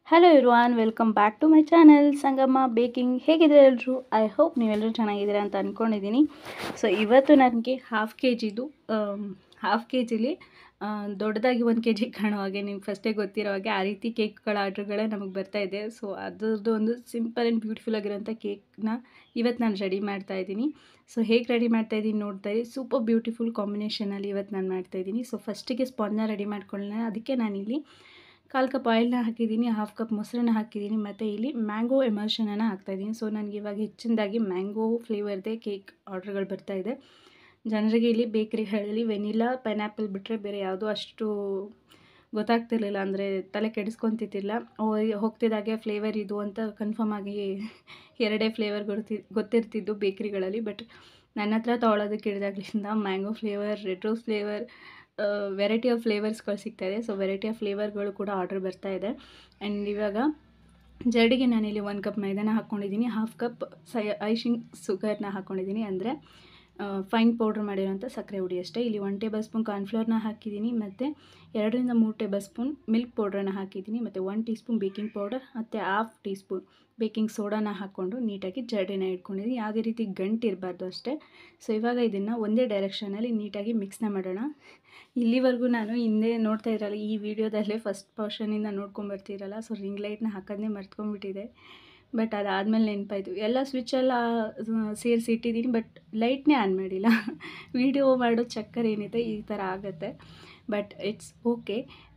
hello ಇರುವಾನ್ welcome back to my channel Sangamma baking ಹೇಗಿದ್ರೆ ಎಲ್ಲರೂ ಐ ಹೋಪ್ ನೀವೆಲ್ಲರೂ ಚೆನ್ನಾಗಿದ್ದೀರಾ ಅಂತ ಅಂದ್ಕೊಂಡಿದ್ದೀನಿ ಸೊ ಇವತ್ತು ನನಗೆ ಹಾಫ್ ಕೆ ಜಿದು ಹಾಫ್ ಕೆ ಜಿಲಿ ದೊಡ್ಡದಾಗಿ ಒಂದು ಕೆ ಜಿ ಕಾಣೋ ಹಾಗೆ ನಿಮ್ಗೆ ಫಸ್ಟೇ ಗೊತ್ತಿರೋ ಹಾಗೆ ಆ ರೀತಿ ಕೇಕ್ಗಳ ಆರ್ಡ್ರ್ಗಳೇ ನಮಗೆ ಬರ್ತಾ ಇದೆ ಸೊ ಅದ್ರದ್ದು ಒಂದು ಸಿಂಪಲ್ ಆ್ಯಂಡ್ ಬ್ಯೂಟಿಫುಲ್ ಆಗಿರೋಂಥ ಕೇಕ್ನ ಇವತ್ತು ನಾನು ರೆಡಿ ಮಾಡ್ತಾ ಇದ್ದೀನಿ ಸೊ ಹೇಗೆ ರೆಡಿ ಮಾಡ್ತಾ ಇದ್ದೀನಿ ನೋಡ್ತಾ ಇರಿ ಸೂಪರ್ ಬ್ಯೂಟಿಫುಲ್ ಕಾಂಬಿನೇಷನಲ್ಲಿ ಇವತ್ತು ನಾನು ಮಾಡ್ತಾಯಿದ್ದೀನಿ ಸೊ ಫಸ್ಟಿಗೆ ಸ್ಪಾನ್ನ ರೆಡಿ ಮಾಡ್ಕೊಳ್ಳೋಣ ಅದಕ್ಕೆ ನಾನಿಲ್ಲಿ ಕಾಲು ಕಪ್ ಆಯಿಲ್ನ ಹಾಕಿದ್ದೀನಿ ಹಾಫ್ ಕಪ್ ಮೊಸರನ್ನ ಹಾಕಿದ್ದೀನಿ ಮತ್ತು ಇಲ್ಲಿ ಮ್ಯಾಂಗೋ ಎಮಲ್ಷನನ್ನು ಹಾಕ್ತಾಯಿದ್ದೀನಿ ಸೊ ನನಗೆ ಇವಾಗ ಹೆಚ್ಚಿನದಾಗಿ ಮ್ಯಾಂಗೋ ಫ್ಲೇವರ್ದೇ ಕೇಕ್ ಆರ್ಡ್ರ್ಗಳು ಬರ್ತಾಯಿದೆ ಜನರಿಗೆ ಇಲ್ಲಿ ಬೇಕ್ರಿಗಳಲ್ಲಿ ವೆನಿಲಾ ಪೈನಾಪಲ್ ಬಿಟ್ಟರೆ ಬೇರೆ ಯಾವುದೂ ಅಷ್ಟು ಗೊತ್ತಾಗ್ತಿರ್ಲಿಲ್ಲ ಅಂದರೆ ತಲೆ ಕೆಡಿಸ್ಕೊತಿದ್ದಿಲ್ಲ ಹೋಗ್ತಿದ್ದಾಗೆ ಫ್ಲೇವರ್ ಇದು ಅಂತ ಕನ್ಫರ್ಮ್ ಆಗಿ ಎರಡೇ ಫ್ಲೇವರ್ ಗೊತ್ತಿ ಗೊತ್ತಿರ್ತಿದ್ದು ಬೇಕ್ರಿಗಳಲ್ಲಿ ಬಟ್ ನನ್ನ ಹತ್ರ ತೊಗೊಳೋದಕ್ಕೆ ಹಿಡಿದಾಗ್ಲಿಂದ mango flavour red rose flavour variety of ಫ್ಲೇವರ್ಸ್ಗಳು ಸಿಗ್ತಾಯಿದೆ ಸೊ ವೆರೈಟಿ ಆಫ್ ಫ್ಲೇವರ್ಗಳು ಕೂಡ ಆರ್ಡ್ರ್ ಬರ್ತಾ ಇದೆ ಆ್ಯಂಡ್ ಇವಾಗ ಜರಡಿಗೆ ನಾನಿಲ್ಲಿ ಒಂದು ಕಪ್ ಮೈದಾನ ಹಾಕ್ಕೊಂಡಿದ್ದೀನಿ ಹಾಫ್ ಕಪ್ ಸೈ ಐಶಿಂಗ್ ಸುಗರ್ನ ಹಾಕ್ಕೊಂಡಿದ್ದೀನಿ ಅಂದರೆ ಫೈನ್ ಪೌಡ್ರ್ ಮಾಡಿರೋಂಥ ಸಕ್ಕರೆ ಹುಡಿ ಅಷ್ಟೇ ಇಲ್ಲಿ ಒನ್ ಟೇಬಲ್ ಸ್ಪೂನ್ ಕಾರ್ನ್ಫ್ಲೋರ್ನ ಹಾಕಿದ್ದೀನಿ ಮತ್ತು ಎರಡರಿಂದ ಮೂರು ಟೇಬಲ್ ಸ್ಪೂನ್ ಮಿಲ್ಕ್ ಪೌಡ್ರನ್ನ ಹಾಕಿದ್ದೀನಿ ಮತ್ತು one teaspoon baking powder ಮತ್ತು ಹಾಫ್ ಟೀ ಸ್ಪೂನ್ ಬೇಕಿಂಗ್ ಸೋಡಾನ ಹಾಕ್ಕೊಂಡು ನೀಟಾಗಿ ಜರಡಿನ ಇಟ್ಕೊಂಡಿದ್ದೀನಿ ಯಾವುದೇ ರೀತಿ ಗಂಟು ಇರಬಾರ್ದು ಅಷ್ಟೇ ಸೊ ಇವಾಗ ಇದನ್ನು ಒಂದೇ ಡೈರೆಕ್ಷನಲ್ಲಿ ನೀಟಾಗಿ ಮಿಕ್ಸ್ನ ಮಾಡೋಣ ಇಲ್ಲಿವರೆಗೂ ನಾನು ಹಿಂದೆ ನೋಡ್ತಾ ಇರಲ್ಲ ಈ ವಿಡಿಯೋದಲ್ಲೇ ಫಸ್ಟ್ ಪೋರ್ಷನಿಂದ ನೋಡ್ಕೊಂಬರ್ತಿರಲ್ಲ ಸೊ ರಿಂಗ್ ಲೈಟ್ನ ಹಾಕೋದನ್ನೇ ಮರ್ತ್ಕೊಂಡ್ಬಿಟ್ಟಿದೆ ಬಟ್ ಅದಾದಮೇಲೆ ನೆನಪಾಯಿತು ಎಲ್ಲ ಸ್ವಿಚ್ಚೆಲ್ಲ ಸೇರಿಸಿ ಇಟ್ಟಿದ್ದೀನಿ ಬಟ್ ಲೈಟ್ನೇ ಆನ್ ಮಾಡಿಲ್ಲ ವಿಡಿಯೋ ಮಾಡೋ ಚಕ್ಕರ್ ಏನಿದೆ ಈ ಥರ ಆಗುತ್ತೆ ಬಟ್ ಇಟ್ಸ್ ಓಕೆ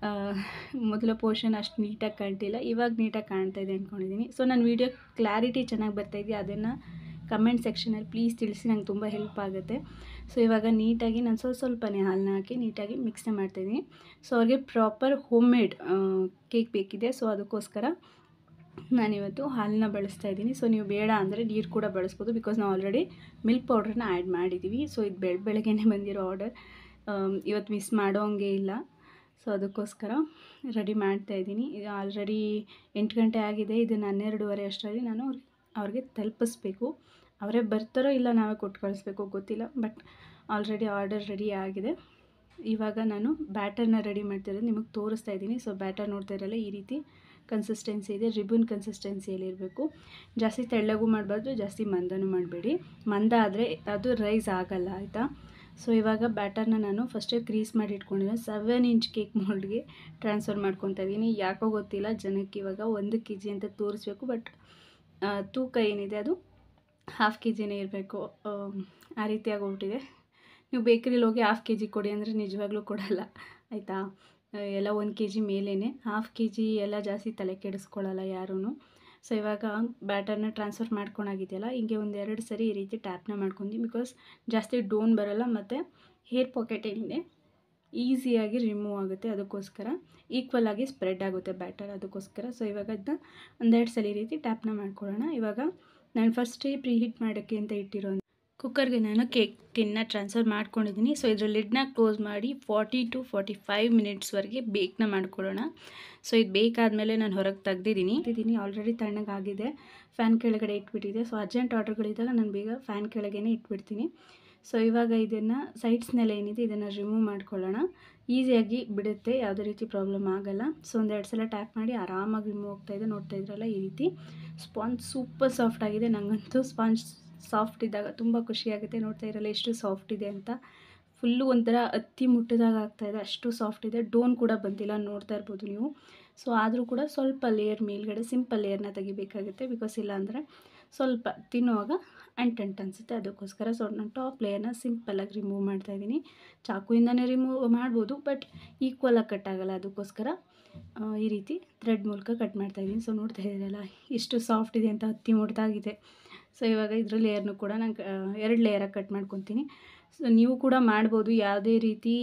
ಮೊದಲ ಪೋರ್ಷನ್ ಅಷ್ಟು ನೀಟಾಗಿ ಕಾಣ್ತಿಲ್ಲ ಇವಾಗ ನೀಟಾಗಿ ಕಾಣ್ತಾ ಇದೆ ಅಂದ್ಕೊಂಡಿದ್ದೀನಿ ಸೊ ನನ್ನ ವೀಡಿಯೋ ಕ್ಲಾರಿಟಿ ಚೆನ್ನಾಗಿ ಬರ್ತಾಯಿದೆ ಅದನ್ನು ಕಮೆಂಟ್ ಸೆಕ್ಷನಲ್ಲಿ ಪ್ಲೀಸ್ ತಿಳಿಸಿ ನಂಗೆ ತುಂಬ ಹೆಲ್ಪ್ ಆಗುತ್ತೆ ಸೊ ಇವಾಗ ನೀಟಾಗಿ ನಾನು ಸ್ವಲ್ಪ ಸ್ವಲ್ಪನೇ ಹಾಲನ್ನ ಹಾಕಿ ನೀಟಾಗಿ ಮಿಕ್ಸ್ನ ಮಾಡ್ತಾಯಿದ್ದೀನಿ ಸೊ ಅವ್ರಿಗೆ ಪ್ರಾಪರ್ ಹೋಮ್ ಮೇಡ್ ಕೇಕ್ ಬೇಕಿದೆ ಸೊ ಅದಕ್ಕೋಸ್ಕರ ನಾನಿವತ್ತು ಹಾಲನ್ನ ಬಳಸ್ತಾ ಇದ್ದೀನಿ ಸೊ ನೀವು ಬೇಡ ಅಂದರೆ ನೀರು ಕೂಡ ಬಳಸ್ಬೋದು ಬಿಕಾಸ್ ನಾವು ಆಲ್ರೆಡಿ ಮಿಲ್ಕ್ ಪೌಡ್ರನ್ನ ಆ್ಯಡ್ ಮಾಡಿದ್ದೀವಿ ಸೊ ಇದು ಬೆಳ ಬೆಳಗ್ಗೆನೇ ಬಂದಿರೋ ಆರ್ಡರ್ ಇವತ್ತು ಮಿಸ್ ಮಾಡೋಂಗೆ ಇಲ್ಲ ಸೊ ಅದಕ್ಕೋಸ್ಕರ ರೆಡಿ ಮಾಡ್ತಾಯಿದ್ದೀನಿ ಇದು ಆಲ್ರೆಡಿ ಎಂಟು ಗಂಟೆ ಆಗಿದೆ ಇದನ್ನು ಹನ್ನೆರಡುವರೆ ಅಷ್ಟರಲ್ಲಿ ನಾನು ಅವ್ರಿಗೆ ತಲುಪಿಸ್ಬೇಕು ಅವರೇ ಬರ್ತಾರೋ ಇಲ್ಲ ನಾವೇ ಕೊಟ್ಟು ಕಳಿಸ್ಬೇಕು ಗೊತ್ತಿಲ್ಲ ಬಟ್ ಆಲ್ರೆಡಿ ಆರ್ಡರ್ ರೆಡಿ ಆಗಿದೆ ಇವಾಗ ನಾನು ಬ್ಯಾಟರ್ನ ರೆಡಿ ಮಾಡ್ತಿರೋದು ನಿಮಗೆ ತೋರಿಸ್ತಾ ಇದ್ದೀನಿ ಸೊ ಬ್ಯಾಟರ್ ನೋಡ್ತಾ ಇರಲ್ಲ ಈ ರೀತಿ ಕನ್ಸಿಸ್ಟೆನ್ಸಿ ಇದೆ ರಿಬನ್ ಕನ್ಸಿಸ್ಟೆನ್ಸಿಯಲ್ಲಿ ಇರಬೇಕು ಜಾಸ್ತಿ ತೆಳ್ಳಗೂ ಮಾಡಬಾರ್ದು ಜಾಸ್ತಿ ಮಂದನೂ ಮಾಡಬೇಡಿ ಮಂದ ಆದರೆ ಅದು ರೈಸ್ ಆಗಲ್ಲ ಆಯಿತಾ ಸೊ ಇವಾಗ ಬ್ಯಾಟರ್ನ ನಾನು ಫಸ್ಟೇ ಕ್ರೀಸ್ ಮಾಡಿ ಇಟ್ಕೊಂಡಿದ್ದೀನಿ ಸೆವೆನ್ ಇಂಚ್ ಕೇಕ್ ಮೋಲ್ಡ್ಗೆ ಟ್ರಾನ್ಸ್ಫರ್ ಮಾಡ್ಕೊತಾ ಇದ್ದೀನಿ ಯಾಕೋ ಗೊತ್ತಿಲ್ಲ ಜನಕ್ಕೆ ಇವಾಗ ಒಂದು ಕೆ ಜಿ ಅಂತ ತೋರಿಸ್ಬೇಕು ಬಟ್ ತೂಕ ಏನಿದೆ ಅದು ಹಾಫ್ ಕೆ ಜಿನೇ ಇರಬೇಕು ಆ ರೀತಿಯಾಗಿ ಹೋಗ್ಬಿಟ್ಟಿದೆ ನೀವು ಬೇಕ್ರಿಲಿ ಹೋಗಿ ಹಾಫ್ ಕೆ ಜಿ ಕೊಡಿ ಅಂದರೆ ನಿಜವಾಗ್ಲೂ ಕೊಡಲ್ಲ ಆಯಿತಾ ಎಲ್ಲ ಒಂದು ಕೆ ಜಿ ಮೇಲೇ ಹಾಫ್ ಕೆ ಜಿ ಎಲ್ಲ ಜಾಸ್ತಿ ತಲೆ ಕೆಡಿಸ್ಕೊಳ್ಳಲ್ಲ ಯಾರೂ ಸೊ ಇವಾಗ ಬ್ಯಾಟರ್ನ ಟ್ರಾನ್ಸ್ಫರ್ ಮಾಡ್ಕೊಂಡಾಗಿದೆಯಲ್ಲ ಹಿಂಗೆ ಒಂದು ಎರಡು ಸರಿ ಈ ರೀತಿ ಟ್ಯಾಪ್ನ ಮಾಡ್ಕೊಂಡಿ ಬಿಕಾಸ್ ಜಾಸ್ತಿ ಡೋನ್ ಬರೋಲ್ಲ ಮತ್ತು ಹೇರ್ ಪಾಕೆಟ್ ಏನಿದೆ ಈಸಿಯಾಗಿ ರಿಮೂವ್ ಆಗುತ್ತೆ ಅದಕ್ಕೋಸ್ಕರ ಈಕ್ವಲ್ ಆಗಿ ಸ್ಪ್ರೆಡ್ ಆಗುತ್ತೆ ಬ್ಯಾಟರ್ ಅದಕ್ಕೋಸ್ಕರ ಸೊ ಇವಾಗ ಅದನ್ನ ಒಂದೆರಡು ಸಲ ಈ ರೀತಿ ಟ್ಯಾಪ್ನ ಮಾಡ್ಕೊಳ್ಳೋಣ ಇವಾಗ ನಾನು ಫಸ್ಟೇ ಪ್ರೀ ಹೀಟ್ ಮಾಡೋಕ್ಕೆ ಅಂತ ಇಟ್ಟಿರೋ ಕುಕ್ಕರ್ಗೆ ನಾನು ಕೇಕ್ ಟಿನ್ನ ಟ್ರಾನ್ಸ್ಫರ್ ಮಾಡ್ಕೊಂಡಿದ್ದೀನಿ ಸೊ ಇದರ ಲಿಡ್ನ ಕ್ಲೋಸ್ ಮಾಡಿ ಫಾರ್ಟಿ ಟು ಫಾರ್ಟಿ ಫೈವ್ ಮಿನಿಟ್ಸ್ವರೆಗೆ ಬೇಕ್ನ ಮಾಡ್ಕೊಳ್ಳೋಣ ಸೊ ಇದು ಬೇಕಾದಮೇಲೆ ನಾನು ಹೊರಗೆ ತೆಗ್ದಿದ್ದೀನಿ ಇದ್ದೀನಿ ಆಲ್ರೆಡಿ ತಣ್ಣಗಾಗಿದೆ ಫ್ಯಾನ್ ಕೆಳಗಡೆ ಇಟ್ಬಿಟ್ಟಿದೆ ಸೊ ಅರ್ಜೆಂಟ್ ಆರ್ಡರ್ಗಳಿದ್ದಾಗ ನಾನು ಬೇಗ ಫ್ಯಾನ್ ಕೆಳಗೇ ಇಟ್ಬಿಡ್ತೀನಿ ಸೊ ಇವಾಗ ಇದನ್ನು ಸೈಡ್ಸ್ನೆಲ್ಲ ಏನಿದೆ ಇದನ್ನು ರಿಮೂವ್ ಮಾಡ್ಕೊಳ್ಳೋಣ ಈಸಿಯಾಗಿ ಬಿಡುತ್ತೆ ಯಾವುದೇ ರೀತಿ ಪ್ರಾಬ್ಲಮ್ ಆಗೋಲ್ಲ ಸೊ ಒಂದೆರಡು ಸಲ ಟ್ಯಾಪ್ ಮಾಡಿ ಆರಾಮಾಗಿ ರಿಮೂವ್ ಆಗ್ತಾ ಇದೆ ನೋಡ್ತಾ ಇದ್ರಲ್ಲ ಈ ರೀತಿ ಸ್ಪಾಂಜ್ ಸೂಪರ್ ಸಾಫ್ಟ್ ಆಗಿದೆ ನನಗಂತೂ ಸ್ಪಾಂಜ್ ಸಾಫ್ಟ್ ಇದ್ದಾಗ ತುಂಬ ಖುಷಿಯಾಗುತ್ತೆ ನೋಡ್ತಾ ಇರಲ್ಲ ಎಷ್ಟು ಸಾಫ್ಟ್ ಇದೆ ಅಂತ ಫುಲ್ಲು ಒಂಥರ ಹತ್ತಿ ಮುಟ್ಟಿದಾಗ ಆಗ್ತಾಯಿದೆ ಅಷ್ಟು ಸಾಫ್ಟ್ ಇದೆ ಡೋನ್ ಕೂಡ ಬಂದಿಲ್ಲ ನೋಡ್ತಾ ಇರ್ಬೋದು ನೀವು ಸೊ ಆದರೂ ಕೂಡ ಸ್ವಲ್ಪ ಲೇಯರ್ ಮೇಲ್ಗಡೆ ಸಿಂಪಲ್ ಲೇಯರ್ನ ತೆಗಿಬೇಕಾಗುತ್ತೆ ಬಿಕಾಸ್ ಇಲ್ಲಾಂದರೆ ಸ್ವಲ್ಪ ತಿನ್ನುವಾಗ ಅಂಟಂಟ್ ಅನಿಸುತ್ತೆ ಅದಕ್ಕೋಸ್ಕರ ಸೊ ನಾನು ಟಾಪ್ ಲೇಯರ್ನ ಸಿಂಪಲ್ಲಾಗಿ ರಿಮೂವ್ ಮಾಡ್ತಾಯಿದ್ದೀನಿ ಚಾಕುಯಿಂದನೇ ರಿಮೂವ್ ಮಾಡ್ಬೋದು ಬಟ್ ಈಕ್ವಲಾಗಿ ಕಟ್ ಆಗೋಲ್ಲ ಅದಕ್ಕೋಸ್ಕರ ಈ ರೀತಿ ಥ್ರೆಡ್ ಮೂಲಕ ಕಟ್ ಮಾಡ್ತಾಯಿದ್ದೀನಿ ಸೊ ನೋಡ್ತಾ ಇದ್ದೀರಲ್ಲ ಎಷ್ಟು ಸಾಫ್ಟ್ ಇದೆ ಅಂತ ಹತ್ತಿ ಮುಡ್ದಾಗಿದೆ ಸೊ ಇವಾಗ ಇದ್ರ ಲೇಯರ್ನು ಕೂಡ ನಾನು ಎರಡು ಲೇಯರಾಗಿ ಕಟ್ ಮಾಡ್ಕೊತೀನಿ ಸೊ ನೀವು ಕೂಡ ಮಾಡ್ಬೋದು ಯಾವುದೇ ರೀತಿ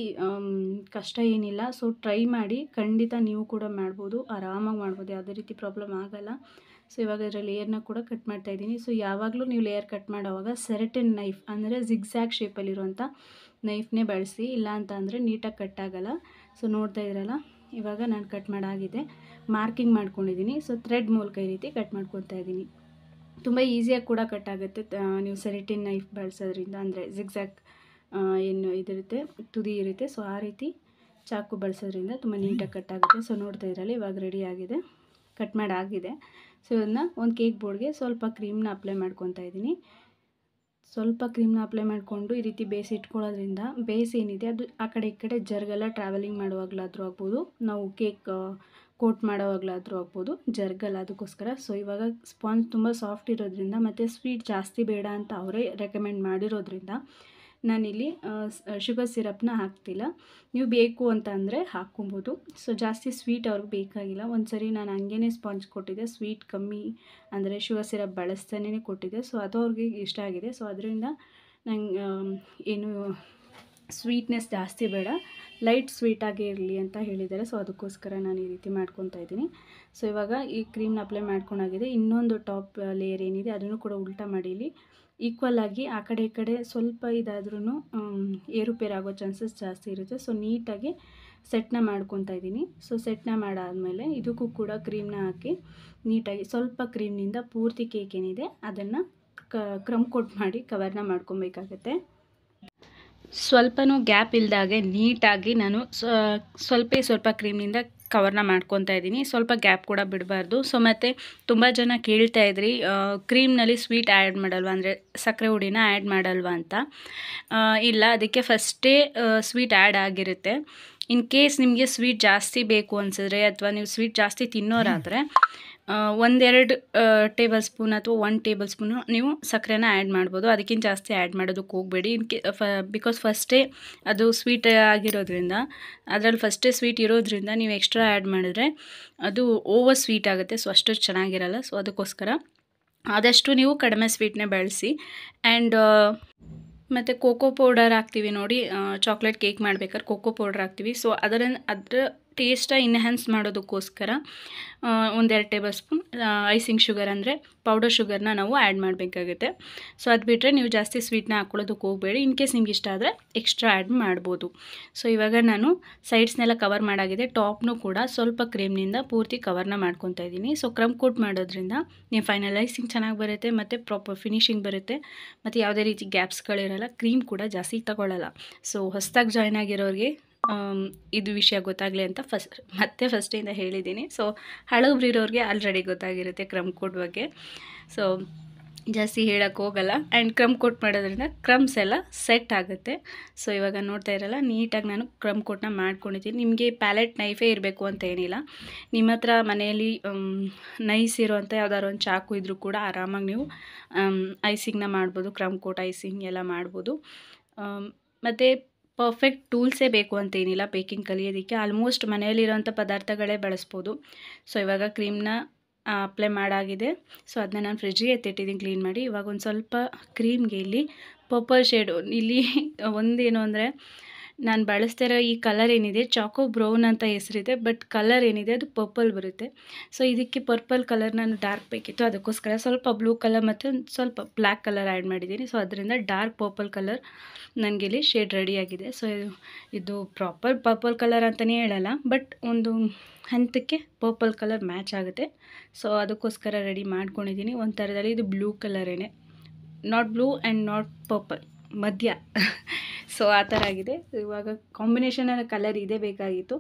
ಕಷ್ಟ ಏನಿಲ್ಲ ಸೊ ಟ್ರೈ ಮಾಡಿ ಖಂಡಿತ ನೀವು ಕೂಡ ಮಾಡ್ಬೋದು ಆರಾಮಾಗಿ ಮಾಡ್ಬೋದು ಯಾವುದೇ ರೀತಿ ಪ್ರಾಬ್ಲಮ್ ಆಗೋಲ್ಲ ಸೊ ಇವಾಗ ಇದರ ಲೇಯರ್ನ ಕೂಡ ಕಟ್ ಮಾಡ್ತಾಯಿದ್ದೀನಿ ಸೊ ಯಾವಾಗಲೂ ನೀವು ಲೇಯರ್ ಕಟ್ ಮಾಡೋವಾಗ ಸೆರೆಟಿನ್ ನೈಫ್ ಅಂದರೆ ಜಿಗ್ಝ್ಯಾಗ್ ಶೇಪಲ್ಲಿರುವಂಥ ನೈಫ್ನೇ ಬಳಸಿ ಇಲ್ಲ ಅಂತ ಅಂದರೆ ನೀಟಾಗಿ ಕಟ್ ಆಗೋಲ್ಲ ಸೊ ನೋಡ್ತಾ ಇದ್ದೀರಲ್ಲ ಇವಾಗ ನಾನು ಕಟ್ ಮಾಡಾಗಿದೆ ಮಾರ್ಕಿಂಗ್ ಮಾಡ್ಕೊಂಡಿದ್ದೀನಿ ಸೊ ಥ್ರೆಡ್ ಮೂಲಕ ಈ ರೀತಿ ಕಟ್ ಮಾಡ್ಕೊತಾ ಇದ್ದೀನಿ ತುಂಬ ಈಸಿಯಾಗಿ ಕೂಡ ಕಟ್ ಆಗುತ್ತೆ ನೀವು ಸೆರೆಟಿನ್ ನೈಫ್ ಬಳಸೋದ್ರಿಂದ ಅಂದರೆ ಜಿಗ್ಝ್ಯಾಗ್ ಏನು ಇದಿರುತ್ತೆ ತುದಿ ಇರುತ್ತೆ ಸೊ ಆ ರೀತಿ ಚಾಕು ಬಳಸೋದ್ರಿಂದ ತುಂಬ ನೀಟಾಗಿ ಕಟ್ ಆಗುತ್ತೆ ಸೊ ನೋಡ್ತಾ ಇರಲಿ ಇವಾಗ ರೆಡಿ ಆಗಿದೆ ಕಟ್ ಮಾಡಿ ಆಗಿದೆ ಸೊ ಇದನ್ನು ಒಂದು ಕೇಕ್ ಬೋರ್ಡ್ಗೆ ಸ್ವಲ್ಪ ಕ್ರೀಮ್ನ ಅಪ್ಲೈ ಮಾಡ್ಕೊತಾ ಇದ್ದೀನಿ ಸ್ವಲ್ಪ ಕ್ರೀಮ್ನ ಅಪ್ಲೈ ಮಾಡಿಕೊಂಡು ಈ ರೀತಿ ಬೇಯಿಸಿ ಇಟ್ಕೊಳ್ಳೋದ್ರಿಂದ ಬೇಸ್ ಏನಿದೆ ಅದು ಆ ಕಡೆ ಈ ಕಡೆ ಜರ್ಗೆಲ್ಲ ಟ್ರಾವೆಲಿಂಗ್ ಮಾಡುವಾಗಲಾದರೂ ಆಗ್ಬೋದು ನಾವು ಕೇಕ್ ಕೋಟ್ ಮಾಡೋವಾಗಲಾದರೂ ಆಗ್ಬೋದು ಜರ್ಗಲ್ಲ ಅದಕ್ಕೋಸ್ಕರ ಸೊ ಇವಾಗ ಸ್ಪಾಂಜ್ ತುಂಬ ಸಾಫ್ಟ್ ಇರೋದ್ರಿಂದ ಮತ್ತು ಸ್ವೀಟ್ ಜಾಸ್ತಿ ಬೇಡ ಅಂತ ಅವರೇ ರೆಕಮೆಂಡ್ ಮಾಡಿರೋದ್ರಿಂದ ನಾನಿಲ್ಲಿ ಶುಗರ್ ಸಿರಪ್ನ ಹಾಕ್ತಿಲ್ಲ ನೀವು ಬೇಕು ಅಂತ ಅಂದರೆ ಹಾಕ್ಕೊಬೋದು ಸೊ ಜಾಸ್ತಿ ಸ್ವೀಟ್ ಅವ್ರಿಗೆ ಬೇಕಾಗಿಲ್ಲ ಒಂದು ಸರಿ ನಾನು ಹಂಗೇ ಸ್ಪಾಂಜ್ ಕೊಟ್ಟಿದ್ದೆ ಸ್ವೀಟ್ ಕಮ್ಮಿ ಅಂದರೆ ಶುಗರ್ ಸಿರಪ್ ಬಳಸ್ತಾನೇ ಕೊಟ್ಟಿದ್ದೆ ಸೊ ಅದು ಅವ್ರಿಗೆ ಇಷ್ಟ ಆಗಿದೆ ಸೊ ಅದರಿಂದ ನಂಗೆ ಏನು ಸ್ವೀಟ್ನೆಸ್ ಜಾಸ್ತಿ ಬೇಡ ಲೈಟ್ ಸ್ವೀಟಾಗಿ ಇರಲಿ ಅಂತ ಹೇಳಿದ್ದಾರೆ ಸೊ ಅದಕ್ಕೋಸ್ಕರ ನಾನು ಈ ರೀತಿ ಮಾಡ್ಕೊತಾ ಇದ್ದೀನಿ ಸೊ ಇವಾಗ ಈ ಕ್ರೀಮ್ನ ಅಪ್ಲೈ ಮಾಡ್ಕೊಂಡಾಗಿದೆ ಇನ್ನೊಂದು ಟಾಪ್ ಲೇಯರ್ ಏನಿದೆ ಅದನ್ನು ಕೂಡ ಉಲ್ಟಾ ಮಾಡಿ ಇಲ್ಲಿ ಈಕ್ವಲ್ ಆಗಿ ಆ ಕಡೆ ಈ ಕಡೆ ಸ್ವಲ್ಪ ಇದಾದ್ರೂ ಏರುಪೇರಾಗೋ ಚಾನ್ಸಸ್ ಜಾಸ್ತಿ ಇರುತ್ತೆ ಸೊ ನೀಟಾಗಿ ಸೆಟ್ನ ಮಾಡ್ಕೊತಾ ಇದ್ದೀನಿ ಸೊ ಸೆಟ್ನ ಮಾಡಾದಮೇಲೆ ಇದಕ್ಕೂ ಕೂಡ ಕ್ರೀಮ್ನ ಹಾಕಿ ನೀಟಾಗಿ ಸ್ವಲ್ಪ ಕ್ರೀಮ್ನಿಂದ ಪೂರ್ತಿ ಕೇಕ್ ಏನಿದೆ ಅದನ್ನು ಕ್ರಮ್ ಕೋಟ್ ಮಾಡಿ ಕವರ್ನ ಮಾಡ್ಕೊಬೇಕಾಗತ್ತೆ ಸ್ವಲ್ಪನೂ ಗ್ಯಾಪ್ ಇಲ್ದಾಗೆ ನೀಟಾಗಿ ನಾನು ಸ್ವಲ್ಪ ಸ್ವಲ್ಪ ಕ್ರೀಮ್ನಿಂದ ಕವರ್ನ ಮಾಡ್ಕೊತಾ ಇದ್ದೀನಿ ಸ್ವಲ್ಪ ಗ್ಯಾಪ್ ಕೂಡ ಬಿಡಬಾರ್ದು ಸೊ ಮತ್ತು ತುಂಬ ಜನ ಕೇಳ್ತಾ ಇದ್ರಿ ಕ್ರೀಮ್ನಲ್ಲಿ ಸ್ವೀಟ್ ಆ್ಯಡ್ ಮಾಡಲ್ವಾ ಅಂದರೆ ಸಕ್ಕರೆ ಹುಡಿನ ಆ್ಯಡ್ ಮಾಡಲ್ವಾ ಅಂತ ಇಲ್ಲ ಅದಕ್ಕೆ ಫಸ್ಟೇ ಸ್ವೀಟ್ ಆ್ಯಡ್ ಆಗಿರುತ್ತೆ ಇನ್ ಕೇಸ್ ನಿಮಗೆ ಸ್ವೀಟ್ ಜಾಸ್ತಿ ಬೇಕು ಅನಿಸಿದ್ರೆ ಅಥವಾ ನೀವು ಸ್ವೀಟ್ ಜಾಸ್ತಿ ತಿನ್ನೋರಾದರೆ ಒಂದೆರಡು ಟೇಬಲ್ ಸ್ಪೂನ್ ಅಥವಾ ಒನ್ ಟೇಬಲ್ ಸ್ಪೂನು ನೀವು ಸಕ್ಕರೆನ ಆ್ಯಡ್ ಮಾಡ್ಬೋದು ಅದಕ್ಕಿಂತ ಜಾಸ್ತಿ ಆ್ಯಡ್ ಮಾಡೋದಕ್ಕೆ ಹೋಗಬೇಡಿ ಇನ್ ಕೆ ಫ ಬಿಕಾಸ್ ಫಸ್ಟೇ ಅದು ಸ್ವೀಟ್ ಆಗಿರೋದ್ರಿಂದ ಅದರಲ್ಲಿ ಫಸ್ಟೇ ಸ್ವೀಟ್ ಇರೋದ್ರಿಂದ ನೀವು ಎಕ್ಸ್ಟ್ರಾ ಆ್ಯಡ್ ಮಾಡಿದ್ರೆ ಅದು ಓವರ್ ಸ್ವೀಟ್ ಆಗುತ್ತೆ ಸೊ ಅಷ್ಟು ಚೆನ್ನಾಗಿರಲ್ಲ ಸೊ ಅದಕ್ಕೋಸ್ಕರ ಆದಷ್ಟು ನೀವು ಕಡಿಮೆ ಸ್ವೀಟ್ನೇ ಬಳಸಿ ಆ್ಯಂಡ್ ಮತ್ತು ಕೋಕೋ ಪೌಡರ್ ಹಾಕ್ತೀವಿ ನೋಡಿ ಚಾಕ್ಲೇಟ್ ಕೇಕ್ ಮಾಡ್ಬೇಕಾದ್ರೆ ಕೋಕೋ ಪೌಡರ್ ಹಾಕ್ತೀವಿ ಸೊ ಅದರ ಅದರ ಟೇಸ್ಟ ಇನ್ಹ್ಯಾನ್ಸ್ ಮಾಡೋದಕ್ಕೋಸ್ಕರ ಒಂದೆರಡು ಟೇಬಲ್ ಸ್ಪೂನ್ ಐಸಿಂಗ್ ಶುಗರ್ ಅಂದರೆ ಪೌಡರ್ ಶುಗರ್ನ ನಾವು ಆ್ಯಡ್ ಮಾಡಬೇಕಾಗುತ್ತೆ ಸೊ ಅದು ಬಿಟ್ಟರೆ ನೀವು ಜಾಸ್ತಿ ಸ್ವೀಟ್ನ ಹಾಕ್ಕೊಳ್ಳೋದಕ್ಕೆ ಹೋಗಬೇಡಿ ಇನ್ ಕೇಸ್ ನಿಮ್ಗೆ ಇಷ್ಟ ಆದರೆ ಎಕ್ಸ್ಟ್ರಾ ಆ್ಯಡ್ ಮಾಡ್ಬೋದು ಸೊ ಇವಾಗ ನಾನು ಸೈಡ್ಸ್ನೆಲ್ಲ ಕವರ್ ಮಾಡಾಗಿದೆ ಟಾಪ್ನೂ ಕೂಡ ಸ್ವಲ್ಪ ಕ್ರೀಮ್ನಿಂದ ಪೂರ್ತಿ ಕವರ್ನ ಮಾಡ್ಕೊತಾ ಇದ್ದೀನಿ ಸೊ ಕ್ರಮ್ ಕೋಟ್ ಮಾಡೋದ್ರಿಂದ ನೀವು ಫೈನಲೈಸಿಂಗ್ ಚೆನ್ನಾಗಿ ಬರುತ್ತೆ ಮತ್ತು ಪ್ರಾಪರ್ ಫಿನಿಶಿಂಗ್ ಬರುತ್ತೆ ಮತ್ತು ಯಾವುದೇ ರೀತಿ ಗ್ಯಾಪ್ಸ್ಗಳಿರಲ್ಲ ಕ್ರೀಮ್ ಕೂಡ ಜಾಸ್ತಿ ತಗೊಳ್ಳಲ್ಲ ಸೊ ಹೊಸದಾಗಿ ಜಾಯ್ನ್ ಆಗಿರೋರಿಗೆ ಇದು ವಿಷಯ ಗೊತ್ತಾಗಲಿ ಅಂತ ಫಸ್ಟ್ ಮತ್ತೆ ಫಸ್ಟಿಂದ ಹೇಳಿದ್ದೀನಿ ಸೊ ಹಳಬ್ರಿರೋರಿಗೆ ಆಲ್ರೆಡಿ ಗೊತ್ತಾಗಿರುತ್ತೆ ಕ್ರಮ್ ಕೋಟ್ ಬಗ್ಗೆ ಸೊ ಜಾಸ್ತಿ ಹೇಳೋಕ್ಕೆ ಹೋಗಲ್ಲ ಆ್ಯಂಡ್ ಕ್ರಮ್ ಕೋಟ್ ಮಾಡೋದ್ರಿಂದ ಕ್ರಮ್ಸ್ ಎಲ್ಲ ಸೆಟ್ ಆಗುತ್ತೆ ಸೊ ಇವಾಗ ನೋಡ್ತಾ ಇರಲ್ಲ ನೀಟಾಗಿ ನಾನು ಕ್ರಮ್ ಕೋಟ್ನ ಮಾಡ್ಕೊಂಡಿದ್ದೀನಿ ನಿಮಗೆ ಪ್ಯಾಲೆಟ್ ನೈಫೇ ಇರಬೇಕು ಅಂತ ಏನಿಲ್ಲ ನಿಮ್ಮ ಹತ್ರ ಮನೆಯಲ್ಲಿ ನೈಸ್ ಇರೋವಂಥ ಯಾವ್ದಾದ್ರು ಒಂದು ಚಾಕು ಇದ್ದರೂ ಕೂಡ ಆರಾಮಾಗಿ ನೀವು ಐಸಿಂಗ್ನ ಮಾಡ್ಬೋದು ಕ್ರಮ್ ಕೋಟ್ ಐಸಿಂಗ್ ಎಲ್ಲ ಮಾಡ್ಬೋದು ಮತ್ತು ಪರ್ಫೆಕ್ಟ್ ಟೂಲ್ಸೇ ಬೇಕು ಅಂತ ಏನಿಲ್ಲ ಬೇಕಿಂಗ್ ಕಲಿಯೋದಕ್ಕೆ ಆಲ್ಮೋಸ್ಟ್ ಮನೆಯಲ್ಲಿರೋಂಥ ಪದಾರ್ಥಗಳೇ ಬಳಸ್ಬೋದು ಸೊ ಇವಾಗ ಕ್ರೀಮ್ನ ಅಪ್ಲೈ ಮಾಡಾಗಿದೆ ಸೊ ಅದನ್ನ ನಾನು ಫ್ರಿಜ್ಜಿಗೆ ಎತ್ತಿಟ್ಟಿದ್ದೀನಿ ಕ್ಲೀನ್ ಮಾಡಿ ಇವಾಗ ಒಂದು ಸ್ವಲ್ಪ ಕ್ರೀಮ್ಗೆ ಇಲ್ಲಿ ಪರ್ಪಲ್ ಶೇಡು ಇಲ್ಲಿ ಒಂದೇನು ಅಂದರೆ ನಾನು ಬಳಸ್ತಿರೋ ಈ ಕಲರ್ ಏನಿದೆ ಚಾಕೋ ಬ್ರೌನ್ ಅಂತ ಹೆಸರಿದೆ ಬಟ್ ಕಲರ್ ಏನಿದೆ ಅದು ಪರ್ಪಲ್ ಬರುತ್ತೆ ಸೊ ಇದಕ್ಕೆ ಪರ್ಪಲ್ ಕಲರ್ ನಾನು ಡಾರ್ಕ್ ಬೇಕಿತ್ತು ಅದಕ್ಕೋಸ್ಕರ ಸ್ವಲ್ಪ ಬ್ಲೂ ಕಲರ್ ಮತ್ತು ಸ್ವಲ್ಪ ಬ್ಲ್ಯಾಕ್ ಕಲರ್ ಆ್ಯಡ್ ಮಾಡಿದ್ದೀನಿ ಸೊ ಅದರಿಂದ ಡಾರ್ಕ್ ಪರ್ಪಲ್ ಕಲರ್ ನನಗೆ ಇಲ್ಲಿ ಶೇಡ್ ರೆಡಿಯಾಗಿದೆ ಸೊ ಇದು ಪ್ರಾಪರ್ ಪರ್ಪಲ್ ಕಲರ್ ಅಂತಲೇ ಹೇಳಲ್ಲ ಬಟ್ ಒಂದು ಹಂತಕ್ಕೆ ಪರ್ಪಲ್ ಕಲರ್ ಮ್ಯಾಚ್ ಆಗುತ್ತೆ ಸೊ ಅದಕ್ಕೋಸ್ಕರ ರೆಡಿ ಮಾಡ್ಕೊಂಡಿದ್ದೀನಿ ಒಂದು ಥರದಲ್ಲಿ ಇದು ಬ್ಲೂ ಕಲರೇನೆ not blue and not purple ಮಧ್ಯ ಸೊ ಆ ಥರ ಆಗಿದೆ ಇವಾಗ ಕಾಂಬಿನೇಷನ್ ಕಲರ್ ಇದೇ ಬೇಕಾಗಿತ್ತು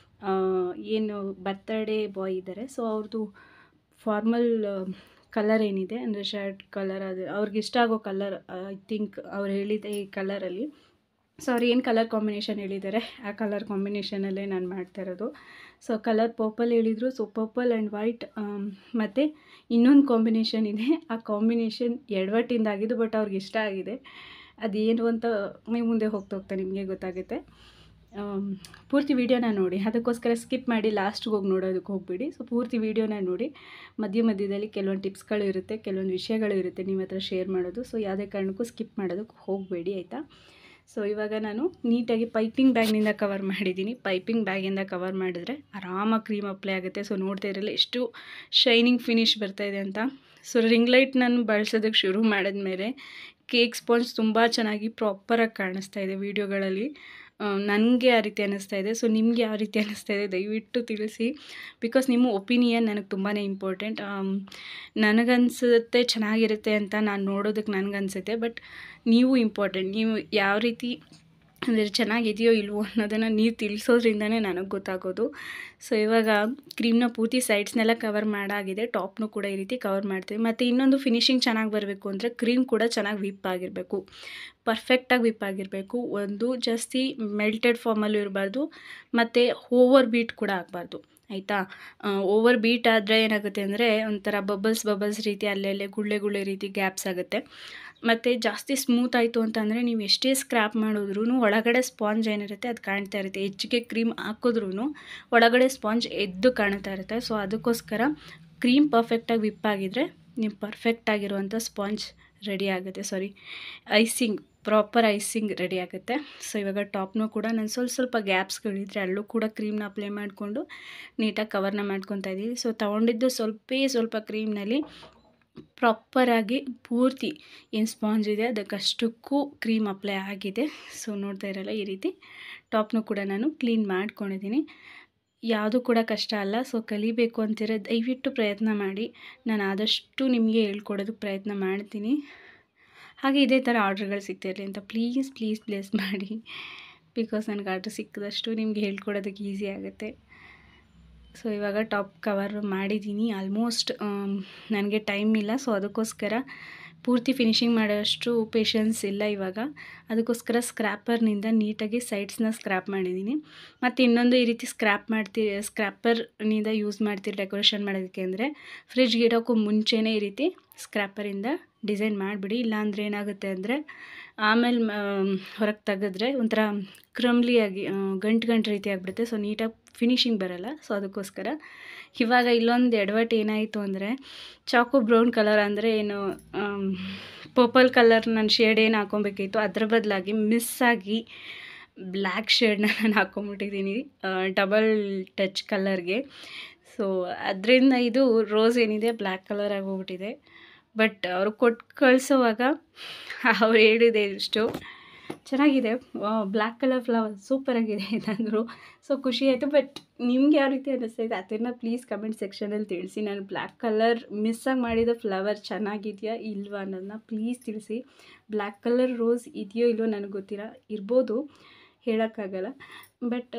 ಏನು ಬರ್ತಡೇ ಬಾಯ್ ಇದ್ದಾರೆ ಸೊ ಅವ್ರದ್ದು ಫಾರ್ಮಲ್ ಕಲರ್ ಏನಿದೆ ಅಂದರೆ ಶರ್ಟ್ ಕಲರ್ ಅದು ಅವ್ರಿಗೆ ಇಷ್ಟ ಆಗೋ ಕಲರ್ ಐ ಥಿಂಕ್ ಅವ್ರು ಹೇಳಿದ್ದೆ ಈ ಕಲರಲ್ಲಿ ಸೊ ಅವ್ರು ಏನು ಕಲರ್ ಕಾಂಬಿನೇಷನ್ ಹೇಳಿದ್ದಾರೆ ಆ ಕಲರ್ ಕಾಂಬಿನೇಷನಲ್ಲೇ ನಾನು ಮಾಡ್ತಾ ಇರೋದು ಸೊ ಕಲರ್ ಪರ್ಪಲ್ ಹೇಳಿದರು ಸೊ ಪರ್ಪಲ್ ಆ್ಯಂಡ್ ವೈಟ್ ಮತ್ತು ಇನ್ನೊಂದು ಕಾಂಬಿನೇಷನ್ ಇದೆ ಆ ಕಾಂಬಿನೇಷನ್ ಎಡವಟ್ಟಿಂದ ಆಗಿದ್ದು ಬಟ್ ಅವ್ರಿಗೆ ಇಷ್ಟ ಆಗಿದೆ ಅದೇನು ಅಂತ ನೀವು ಮುಂದೆ ಹೋಗ್ತಾ ಹೋಗ್ತಾ ನಿಮಗೆ ಗೊತ್ತಾಗುತ್ತೆ ಪೂರ್ತಿ ವೀಡಿಯೋನ ನೋಡಿ ಅದಕ್ಕೋಸ್ಕರ ಸ್ಕಿಪ್ ಮಾಡಿ ಲಾಸ್ಟ್ಗೆ ಹೋಗಿ ನೋಡೋದಕ್ಕೆ ಹೋಗ್ಬಿಡಿ ಸೊ ಪೂರ್ತಿ ವೀಡಿಯೋನ ನೋಡಿ ಮಧ್ಯ ಮಧ್ಯದಲ್ಲಿ ಕೆಲವೊಂದು ಟಿಪ್ಸ್ಗಳು ಇರುತ್ತೆ ಕೆಲವೊಂದು ವಿಷಯಗಳು ಇರುತ್ತೆ ನಿಮ್ಮ ಹತ್ರ ಶೇರ್ ಮಾಡೋದು ಸೊ ಯಾವುದೇ ಕಾರಣಕ್ಕೂ ಸ್ಕಿಪ್ ಮಾಡೋದಕ್ಕೆ ಹೋಗಬೇಡಿ ಆಯಿತಾ ಸೊ ಇವಾಗ ನಾನು ನೀಟಾಗಿ ಪೈಪಿಂಗ್ ಬ್ಯಾಗ್ನಿಂದ ಕವರ್ ಮಾಡಿದ್ದೀನಿ ಪೈಪಿಂಗ್ ಬ್ಯಾಗಿಂದ ಕವರ್ ಮಾಡಿದ್ರೆ ಆರಾಮಾಗಿ ಕ್ರೀಮ್ ಅಪ್ಲೈ ಆಗುತ್ತೆ ಸೊ ನೋಡ್ತಾ ಇರಲ್ಲ ಎಷ್ಟು ಶೈನಿಂಗ್ ಫಿನಿಶ್ ಬರ್ತಾಯಿದೆ ಅಂತ ಸೊ ರಿಂಗ್ ಲೈಟ್ ನಾನು ಬಳಸೋದಕ್ಕೆ ಶುರು ಮಾಡಿದ್ಮೇಲೆ ಕೇಕ್ ಸ್ಪಾಂಜ್ ತುಂಬ ಚೆನ್ನಾಗಿ ಪ್ರಾಪರಾಗಿ ಕಾಣಿಸ್ತಾ ಇದೆ ವೀಡಿಯೋಗಳಲ್ಲಿ ನನಗೆ ಆ ರೀತಿ ಅನ್ನಿಸ್ತಾ ಇದೆ ಸೊ ನಿಮಗೆ ಯಾವ ರೀತಿ ಅನ್ನಿಸ್ತಾ ಇದೆ ದಯವಿಟ್ಟು ತಿಳಿಸಿ ಬಿಕಾಸ್ ನಿಮ್ಮ ಒಪಿನಿಯನ್ ನನಗೆ ತುಂಬಾ ಇಂಪಾರ್ಟೆಂಟ್ ನನಗನ್ಸುತ್ತೆ ಚೆನ್ನಾಗಿರುತ್ತೆ ಅಂತ ನಾನು ನೋಡೋದಕ್ಕೆ ನನಗನ್ಸುತ್ತೆ ಬಟ್ ನೀವು ಇಂಪಾರ್ಟೆಂಟ್ ನೀವು ಯಾವ ರೀತಿ ಅಂದರೆ ಚೆನ್ನಾಗಿದೆಯೋ ಇಲ್ವೋ ಅನ್ನೋದನ್ನು ನೀರು ತಿಳಿಸೋದ್ರಿಂದನೇ ನನಗೆ ಗೊತ್ತಾಗೋದು ಸೊ ಇವಾಗ ಕ್ರೀಮ್ನ ಪೂರ್ತಿ ಸೈಡ್ಸ್ನೆಲ್ಲ ಕವರ್ ಮಾಡಾಗಿದೆ ಟಾಪ್ನು ಕೂಡ ಈ ರೀತಿ ಕವರ್ ಮಾಡ್ತೀವಿ ಮತ್ತು ಇನ್ನೊಂದು ಫಿನಿಶಿಂಗ್ ಚೆನ್ನಾಗಿ ಬರಬೇಕು ಅಂದರೆ ಕ್ರೀಮ್ ಕೂಡ ಚೆನ್ನಾಗಿ ವಿಪ್ ಆಗಿರಬೇಕು ಪರ್ಫೆಕ್ಟಾಗಿ ವಿಪ್ ಆಗಿರಬೇಕು ಒಂದು ಜಾಸ್ತಿ ಮೆಲ್ಟೆಡ್ ಫಾರ್ಮಲ್ಲೂ ಇರಬಾರ್ದು ಮತ್ತು ಓವರ್ ಬೀಟ್ ಕೂಡ ಆಗಬಾರ್ದು ಆಯಿತಾ ಓವರ್ ಬೀಟ್ ಆದರೆ ಏನಾಗುತ್ತೆ ಅಂದರೆ ಒಂಥರ ಬಬಲ್ಸ್ ಬಬಲ್ಸ್ ರೀತಿ ಅಲ್ಲೆಲ್ಲೇ ಗುಳ್ಳೆ ಗುಳ್ಳೆ ರೀತಿ ಗ್ಯಾಪ್ಸ್ ಆಗುತ್ತೆ ಮತ್ತು ಜಾಸ್ತಿ ಸ್ಮೂತ್ ಆಯಿತು ಅಂತಂದರೆ ನೀವು ಎಷ್ಟೇ ಸ್ಕ್ರ್ಯಾಪ್ ಮಾಡಿದ್ರೂ ಒಳಗಡೆ ಸ್ಪಾಂಜ್ ಏನಿರುತ್ತೆ ಅದು ಕಾಣ್ತಾ ಇರುತ್ತೆ ಹೆಚ್ಚಿಗೆ ಕ್ರೀಮ್ ಹಾಕಿದ್ರೂ ಒಳಗಡೆ ಸ್ಪಾಂಜ್ ಎದ್ದು ಕಾಣ್ತಾ ಇರುತ್ತೆ ಸೊ ಅದಕ್ಕೋಸ್ಕರ ಕ್ರೀಮ್ ಪರ್ಫೆಕ್ಟಾಗಿ ವಿಪ್ ಆಗಿದ್ರೆ ನೀವು ಪರ್ಫೆಕ್ಟಾಗಿರುವಂಥ ಸ್ಪಾಂಜ್ ರೆಡಿ ಆಗುತ್ತೆ sorry icing proper icing ready ಆಗುತ್ತೆ ಸೊ ಇವಾಗ ಟಾಪ್ನೂ ಕೂಡ ನಾನು ಸ್ವಲ್ಪ ಸ್ವಲ್ಪ ಗ್ಯಾಪ್ಸ್ಗಳಿದ್ರೆ ಅಲ್ಲೂ ಕೂಡ ಕ್ರೀಮ್ನ ಅಪ್ಲೈ ಮಾಡಿಕೊಂಡು ನೀಟಾಗಿ ಕವರ್ನ ಮಾಡ್ಕೊತಾ ಇದ್ದೀವಿ ಸೊ ತೊಗೊಂಡಿದ್ದು ಸ್ವಲ್ಪೇ ಸ್ವಲ್ಪ ಕ್ರೀಮ್ನಲ್ಲಿ ಪ್ರಾಪರಾಗಿ ಪೂರ್ತಿ ಏನು ಸ್ಪಾಂಜ್ ಇದೆ ಅದಕ್ಕಷ್ಟಕ್ಕೂ ಕ್ರೀಮ್ ಅಪ್ಲೈ ಆಗಿದೆ ಸೊ ನೋಡ್ತಾ ಇರಲ್ಲ ಈ ರೀತಿ ಟಾಪ್ನೂ ಕೂಡ ನಾನು ಕ್ಲೀನ್ ಮಾಡ್ಕೊಂಡಿದ್ದೀನಿ ಯಾವುದೂ ಕೂಡ ಕಷ್ಟ ಅಲ್ಲ ಸೊ ಕಲಿಬೇಕು ಅಂತಿರೋ ದಯವಿಟ್ಟು ಪ್ರಯತ್ನ ಮಾಡಿ ನಾನು ಆದಷ್ಟು ನಿಮಗೆ ಹೇಳ್ಕೊಡೋದಕ್ಕೆ ಪ್ರಯತ್ನ ಮಾಡ್ತೀನಿ ಹಾಗೆ ಇದೇ ಥರ ಆರ್ಡ್ರ್ಗಳು ಸಿಗ್ತಿರಲಿ ಅಂತ ಪ್ಲೀಸ್ ಪ್ಲೀಸ್ ಪ್ಲೇಸ್ ಮಾಡಿ ಬಿಕಾಸ್ ನನಗೆ ಆರ್ಡ್ರ್ ಸಿಕ್ಕಿದಷ್ಟು ನಿಮ್ಗೆ ಹೇಳ್ಕೊಡೋದಕ್ಕೆ ಈಸಿ ಆಗುತ್ತೆ ಸೊ ಇವಾಗ ಟಾಪ್ ಕವರ್ ಮಾಡಿದ್ದೀನಿ ಆಲ್ಮೋಸ್ಟ್ ನನಗೆ ಟೈಮ್ ಇಲ್ಲ ಸೊ ಅದಕ್ಕೋಸ್ಕರ ಪೂರ್ತಿ ಫಿನಿಶಿಂಗ್ ಮಾಡೋಷ್ಟು ಪೇಷನ್ಸ್ ಇಲ್ಲ ಇವಾಗ ಅದಕ್ಕೋಸ್ಕರ ಸ್ಕ್ರ್ಯಾಪರ್ನಿಂದ ನೀಟಾಗಿ ಸೈಡ್ಸ್ನ ಸ್ಕ್ರ್ಯಾಪ್ ಮಾಡಿದ್ದೀನಿ ಮತ್ತು ಇನ್ನೊಂದು ಈ ರೀತಿ ಸ್ಕ್ರ್ಯಾಪ್ ಮಾಡ್ತೀರಿ ಸ್ಕ್ರ್ಯಾಪರ್ನಿಂದ ಯೂಸ್ ಮಾಡ್ತೀರಿ ಡೆಕೋರೇಷನ್ ಮಾಡೋದಕ್ಕೆ ಅಂದರೆ ಫ್ರಿಜ್ಗೆ ಇಡೋಕ್ಕೂ ಮುಂಚೆನೇ ಈ ರೀತಿ ಸ್ಕ್ರ್ಯಾಪರಿಂದ ಡಿಸೈನ್ ಮಾಡಿಬಿಡಿ ಇಲ್ಲಾಂದರೆ ಏನಾಗುತ್ತೆ ಅಂದರೆ ಆಮೇಲೆ ಹೊರಗೆ ತೆಗೆದ್ರೆ ಒಂಥರ ಕ್ರಮ್ಲಿಯಾಗಿ ಗಂಟು ಗಂಟು ರೀತಿ ಆಗಿಬಿಡುತ್ತೆ ಸೊ ನೀಟಾಗಿ ಫಿನಿಶಿಂಗ್ ಬರೋಲ್ಲ ಸೊ ಅದಕ್ಕೋಸ್ಕರ ಇವಾಗ ಇಲ್ಲೊಂದು ಎಡವಟ್ಟು ಏನಾಯಿತು ಅಂದರೆ ಚಾಕು ಬ್ರೌನ್ ಕಲರ್ ಅಂದರೆ ಏನು ಪರ್ಪಲ್ ಕಲರ್ ನಾನು ಶೇಡ್ ಏನು ಹಾಕೊಬೇಕಿತ್ತು ಅದ್ರ ಬದಲಾಗಿ ಮಿಸ್ಸಾಗಿ ಬ್ಲ್ಯಾಕ್ ಶೇಡ್ನ ನಾನು ಹಾಕ್ಕೊಂಬಿಟ್ಟಿದ್ದೀನಿ ಡಬಲ್ ಟಚ್ ಕಲರ್ಗೆ ಸೊ ಅದರಿಂದ ಇದು ರೋಸ್ ಏನಿದೆ ಬ್ಲ್ಯಾಕ್ ಕಲರ್ ಆಗೋಗ್ಬಿಟ್ಟಿದೆ ಬಟ್ ಅವ್ರು ಕೊಟ್ಟು ಕಳಿಸೋವಾಗ ಅವ್ರು ಹೇಳಿದೆ ಇಷ್ಟು ಚೆನ್ನಾಗಿದೆ ಬ್ಲ್ಯಾಕ್ ಕಲರ್ ಫ್ಲವರ್ ಸೂಪರಾಗಿದೆ ಅಂತಂದರು ಸೊ ಖುಷಿ ಆಯಿತು ಬಟ್ ನಿಮ್ಗೆ ಯಾವ ರೀತಿ ಅನ್ನಿಸ್ತೈತೆ ಅದನ್ನು ಪ್ಲೀಸ್ ಕಮೆಂಟ್ ಸೆಕ್ಷನಲ್ಲಿ ತಿಳಿಸಿ ನಾನು ಬ್ಲ್ಯಾಕ್ ಕಲರ್ ಮಿಸ್ಸಾಗಿ ಮಾಡಿದ ಫ್ಲವರ್ ಚೆನ್ನಾಗಿದೆಯಾ ಇಲ್ವಾ ಅನ್ನೋದನ್ನ ಪ್ಲೀಸ್ ತಿಳಿಸಿ ಬ್ಲ್ಯಾಕ್ ಕಲರ್ ರೋಸ್ ಇದೆಯೋ ಇಲ್ವೋ ನನಗೆ ಗೊತ್ತಿಲ್ಲ ಇರ್ಬೋದು ಹೇಳೋಕ್ಕಾಗಲ್ಲ ಬಟ್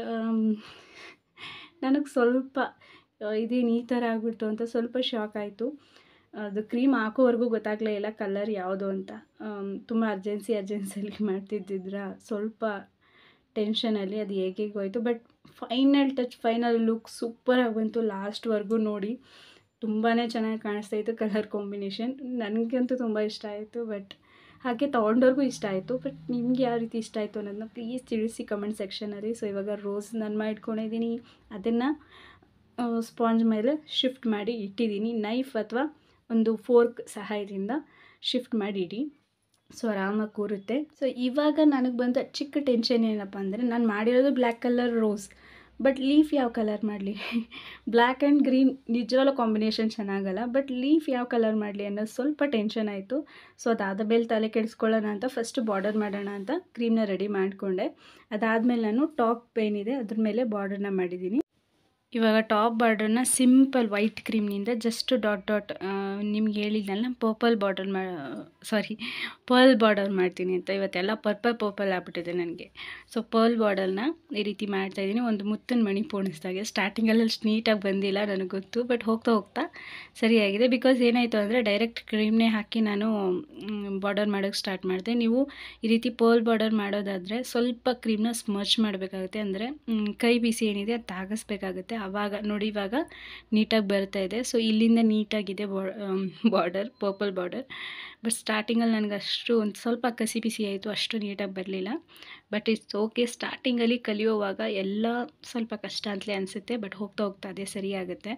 ನನಗೆ ಸ್ವಲ್ಪ ಇದೇನು ಈ ಥರ ಆಗ್ಬಿಡ್ತು ಅಂತ ಸ್ವಲ್ಪ ಶಾಕ್ ಆಯಿತು ಅದು ಕ್ರೀಮ್ ಹಾಕೋವರೆಗೂ ಗೊತ್ತಾಗಲೇ ಇಲ್ಲ ಕಲರ್ ಯಾವುದು ಅಂತ ತುಂಬ ಅರ್ಜೆನ್ಸಿ ಅರ್ಜೆನ್ಸಿಯಲ್ಲಿ ಮಾಡ್ತಿದ್ದಿದ್ರ ಸ್ವಲ್ಪ ಟೆನ್ಷನಲ್ಲಿ ಅದು ಹೇಗೆ ಹೋಯಿತು but final touch final look ಸೂಪರಾಗಿ ಬಂತು ಲಾಸ್ಟ್ವರೆಗೂ ನೋಡಿ ತುಂಬಾ ಚೆನ್ನಾಗಿ ಕಾಣಿಸ್ತಾ ಇತ್ತು ಕಲರ್ ಕಾಂಬಿನೇಷನ್ ನನಗಂತೂ ತುಂಬ ಇಷ್ಟ ಆಯಿತು ಬಟ್ ಹಾಗೆ ತೊಗೊಂಡವ್ರಿಗೂ ಇಷ್ಟ ಆಯಿತು ಬಟ್ ನಿಮ್ಗೆ ಯಾವ ರೀತಿ ಇಷ್ಟ ಆಯಿತು ಅನ್ನೋದನ್ನ ಪ್ಲೀಸ್ ತಿಳಿಸಿ ಕಮೆಂಟ್ ಸೆಕ್ಷನಲ್ಲಿ ಸೊ ಇವಾಗ ರೋಸ್ ನಾನು ಮಾಡಿಟ್ಕೊಂಡಿದ್ದೀನಿ ಅದನ್ನು ಸ್ಪಾಂಜ್ ಮೇಲೆ ಶಿಫ್ಟ್ ಮಾಡಿ ಇಟ್ಟಿದ್ದೀನಿ ನೈಫ್ ಅಥವಾ ಒಂದು ಫೋರ್ಕ್ ಸಹಾಯದಿಂದ ಶಿಫ್ಟ್ ಮಾಡಿ ಇಡಿ ಸೊ ಆರಾಮಾಗಿ ಕೂರುತ್ತೆ ಸೊ ಇವಾಗ ನನಗೆ ಬಂದ ಚಿಕ್ಕ ಟೆನ್ಷನ್ ಏನಪ್ಪ ಅಂದರೆ ನಾನು ಮಾಡಿರೋದು black colour rose but leaf ಯಾವ ಕಲರ್ ಮಾಡಲಿ ಬ್ಲ್ಯಾಕ್ ಆ್ಯಂಡ್ ಗ್ರೀನ್ ನಿಜವಾಗ್ಲೂ ಕಾಂಬಿನೇಷನ್ ಚೆನ್ನಾಗಲ್ಲ ಬಟ್ ಲೀಫ್ ಯಾವ ಕಲರ್ ಮಾಡಲಿ ಅನ್ನೋದು ಸ್ವಲ್ಪ ಟೆನ್ಷನ್ ಆಯಿತು ಸೊ ಅದಾದ ಮೇಲೆ ತಲೆ ಕೆಡಿಸ್ಕೊಳ್ಳೋಣ ಅಂತ ಫಸ್ಟ್ ಬಾರ್ಡರ್ ಮಾಡೋಣ ಅಂತ ಕ್ರೀಮ್ನ ರೆಡಿ ಮಾಡಿಕೊಂಡೆ ಅದಾದಮೇಲೆ ನಾನು ಟಾಪ್ ಏನಿದೆ ಅದ್ರ ಮೇಲೆ ಬಾರ್ಡರ್ನ ಮಾಡಿದ್ದೀನಿ ಇವಾಗ ಟಾಪ್ ಬಾರ್ಡ್ರನ್ನ ಸಿಂಪಲ್ ವೈಟ್ ಕ್ರೀಮ್ನಿಂದ ಜಸ್ಟ್ ಡಾಟ್ ಡಾಟ್ ನಿಮ್ಗೆ ಹೇಳಿದ್ನಲ್ಲ ಪರ್ಪಲ್ ಬಾರ್ಡರ್ ಮಾ ಸಾರಿ ಪರ್ಲ್ ಬಾರ್ಡರ್ ಮಾಡ್ತೀನಿ ಅಂತ ಇವತ್ತೆಲ್ಲ ಪರ್ಪಲ್ ಪರ್ಪಲ್ ಆಗ್ಬಿಟ್ಟಿದೆ ನನಗೆ ಸೊ ಪರ್ಲ್ ಬಾರ್ಡರ್ನ ಈ ರೀತಿ ಮಾಡ್ತಾಯಿದ್ದೀನಿ ಒಂದು ಮುತ್ತಿನ ಮಣಿ ಪೋಣಿಸ್ದಾಗೆ ಸ್ಟಾರ್ಟಿಂಗಲ್ಲಿ ಅಷ್ಟು ನೀಟಾಗಿ ಬಂದಿಲ್ಲ ನನಗೆ ಗೊತ್ತು ಬಟ್ ಹೋಗ್ತಾ ಹೋಗ್ತಾ ಸರಿಯಾಗಿದೆ ಬಿಕಾಸ್ ಏನಾಯಿತು ಅಂದರೆ ಡೈರೆಕ್ಟ್ ಕ್ರೀಮ್ನೇ ಹಾಕಿ ನಾನು ಬಾರ್ಡರ್ ಮಾಡೋಕ್ಕೆ ಸ್ಟಾರ್ಟ್ ಮಾಡಿದೆ ನೀವು ಈ ರೀತಿ ಪರ್ಲ್ ಬಾರ್ಡರ್ ಮಾಡೋದಾದರೆ ಸ್ವಲ್ಪ ಕ್ರೀಮ್ನ ಸ್ಮರ್ಚ್ ಮಾಡಬೇಕಾಗುತ್ತೆ ಅಂದರೆ ಕೈ ಬಿಸಿ ಏನಿದೆ ಅದು ತಾಗಿಸ್ಬೇಕಾಗುತ್ತೆ ಆವಾಗ ನೋಡಿ ಇವಾಗ ನೀಟಾಗಿ ಬರ್ತಾ ಇದೆ ಸೊ ಇಲ್ಲಿಂದ ನೀಟಾಗಿದೆ ಬಾರ್ಡರ್ ಪರ್ಪಲ್ ಬಾರ್ಡರ್ ಬಟ್ ಸ್ಟಾರ್ಟಿಂಗಲ್ಲಿ ನನಗೆ ಅಷ್ಟು ಒಂದು ಸ್ವಲ್ಪ ಕಸಿ ಬಿಸಿ ಆಯಿತು ಅಷ್ಟು ನೀಟಾಗಿ ಬರಲಿಲ್ಲ ಬಟ್ ಇಟ್ಸ್ ಓಕೆ ಸ್ಟಾರ್ಟಿಂಗಲ್ಲಿ ಕಲಿಯೋವಾಗ ಎಲ್ಲ ಸ್ವಲ್ಪ ಕಷ್ಟ ಅಂತಲೇ ಅನಿಸುತ್ತೆ ಬಟ್ ಹೋಗ್ತಾ ಹೋಗ್ತಾ ಅದೇ ಸರಿಯಾಗುತ್ತೆ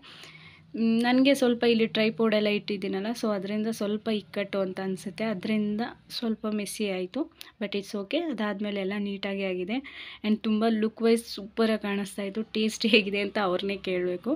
ನನಗೆ ಸ್ವಲ್ಪ ಇಲ್ಲಿ ಟ್ರೈಪೋಡ್ ಎಲ್ಲ ಇಟ್ಟಿದ್ದೀನಲ್ಲ ಸೊ ಅದರಿಂದ ಸ್ವಲ್ಪ ಇಕ್ಕಟ್ಟು ಅಂತ ಅನಿಸುತ್ತೆ ಅದರಿಂದ ಸ್ವಲ್ಪ ಮೆಸ್ಸಿ ಆಯಿತು ಬಟ್ ಇಟ್ಸ್ ಓಕೆ ಅದಾದಮೇಲೆ ಎಲ್ಲ ನೀಟಾಗಿ ಆಗಿದೆ ಆ್ಯಂಡ್ ತುಂಬ ಲುಕ್ ವೈಸ್ ಸೂಪರಾಗಿ ಕಾಣಿಸ್ತಾ ಇತ್ತು ಟೇಸ್ಟ್ ಹೇಗಿದೆ ಅಂತ ಅವ್ರನ್ನೇ ಕೇಳಬೇಕು